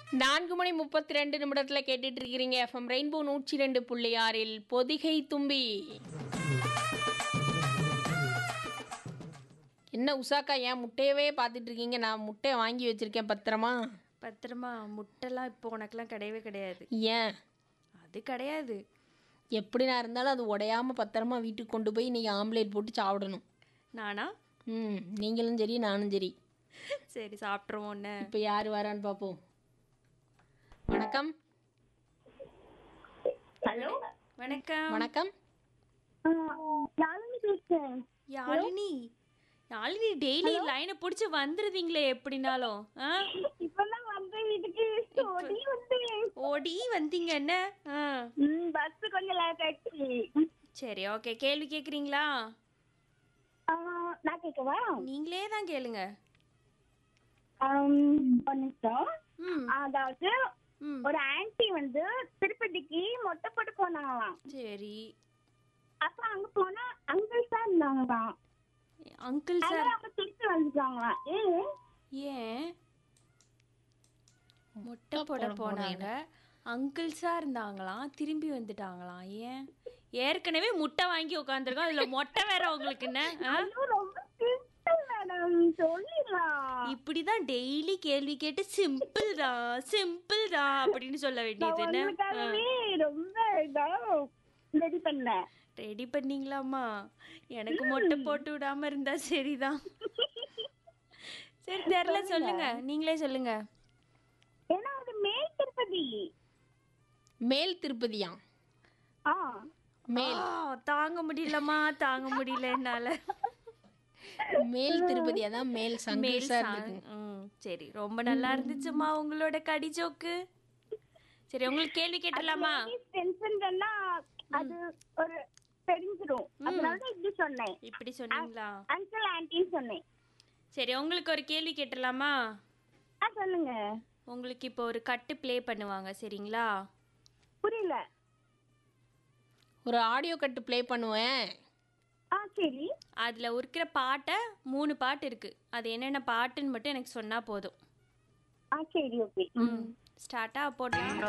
நான்கு மணி முப்பத்தி ரெண்டு நிமிடத்தில் கேட்டுட்டு இருக்கிறீங்க எஃப்எம் ரெயின்போ நூற்றி ரெண்டு புள்ளி ஆறில் பொதிகை தும்பி என்ன உஷாக்கா ஏன் முட்டையவே பார்த்துட்டு இருக்கீங்க நான் முட்டையை வாங்கி வச்சிருக்கேன் பத்திரமா பத்திரமா முட்டைலாம் இப்போ உனக்கெல்லாம் கிடையவே கிடையாது ஏன் அது கிடையாது எப்படி நான் இருந்தாலும் அது உடையாம பத்திரமா வீட்டுக்கு கொண்டு போய் நீங்கள் ஆம்லேட் போட்டு சாப்பிடணும் நானா ம் நீங்களும் சரி நானும் சரி சரி சாப்பிட்ருவோம் ஒன்று இப்போ யார் வரான்னு பார்ப்போம் வணக்கம் ஹலோ வணக்கம் வணக்கம் யாருன்னு பேசுறேன் யாழினி யாழினி டெய்லி லைனை பிடிச்சி வந்துருவீங்களே எப்படினாலும் ஆ இப்பதான் வந்த வீட்டுக்கு ஓடி வந்தேன் ஓடி வந்தீங்க என்ன ஆ ம் பஸ் கொஞ்சம் லேட் ஆயிடுச்சு சரி ஓகே கேள்வி கேட்குறீங்களா ஆ, நான் கேட்கவா நீங்களே தான் கேளுங்க ஆம், ஒரு நிமிஷம் ம் அதாவது ம் ஒரு ஆன்ட்டி வந்து திருப்பதிக்கு மொட்டை போட்டு போனாங்களாம் சரி அப்ப அங்க போனா அங்கிள் தான் இருந்தாங்களாம் அங்கிள் சார் அதனால அவங்க திருப்பி வந்துட்டாங்களாம் ஏன் ஏன் முட்டை போட போனாங்க அங்கிள்ஸா இருந்தாங்களாம் திரும்பி வந்துட்டாங்களாம் ஏன் ஏற்கனவே முட்டை வாங்கி உட்காந்துருக்கோம் அதுல மொட்டை வேற உங்களுக்கு என்ன ஆ? ஐயோ, ரொம்ப சிம்பிள் மேடம் சொல்லிடலாம் இப்படிதான் டெய்லி கேள்வி கேட்டு சிம்பிள் தான் சிம்பிள் தான் அப்படின்னு சொல்ல வேண்டியது என்ன உங்களுக்காகவே ரொம்ப இதா ரெடி பண்ணேன் ரெடி பண்ணீங்களாம்மா எனக்கு மொட்டை போட்டு விடாம இருந்தா சரிதான் சரி தெரியல சொல்லுங்க நீங்களே சொல்லுங்க ஏன்னா அது மேல் திருப்பதி மேல் திருப்பதியா ஆ மேல் ஆ, தாங்க முடியலம்மா தாங்க முடியல என்னால மேல் திருப்பதி அதான் மேல் மேல் சங்கீசா சா- இருக்கு ம், சரி ரொம்ப நல்லா இருந்துச்சுமா உங்களோட கடி ஜோக்கு சரி உங்களுக்கு கேள்வி கேட்டலாமா டென்ஷன் பண்ணா அது ஒரு தெரிஞ்சிடும் அதனால தான் இப்படி சொன்னேன் இப்படி சொன்னீங்களா அங்கிள் ஆன்ட்டின்னு சொன்னேன் சரி உங்களுக்கு ஒரு கேள்வி கேட்டலாமா ஆ சொல்லுங்க உங்களுக்கு இப்போ ஒரு கட்டு ப்ளே பண்ணுவாங்க சரிங்களா புரியல ஒரு ஆடியோ கட்டு ப்ளே பண்ணுவேன் ஆ சரி அதில் இருக்கிற பாட்டை மூணு பாட்டு இருக்கு அது என்னென்ன பாட்டுன்னு மட்டும் எனக்கு சொன்னா போதும் ஆ சரி ஓகே ஸ்டார்ட்டா போட்டலாம்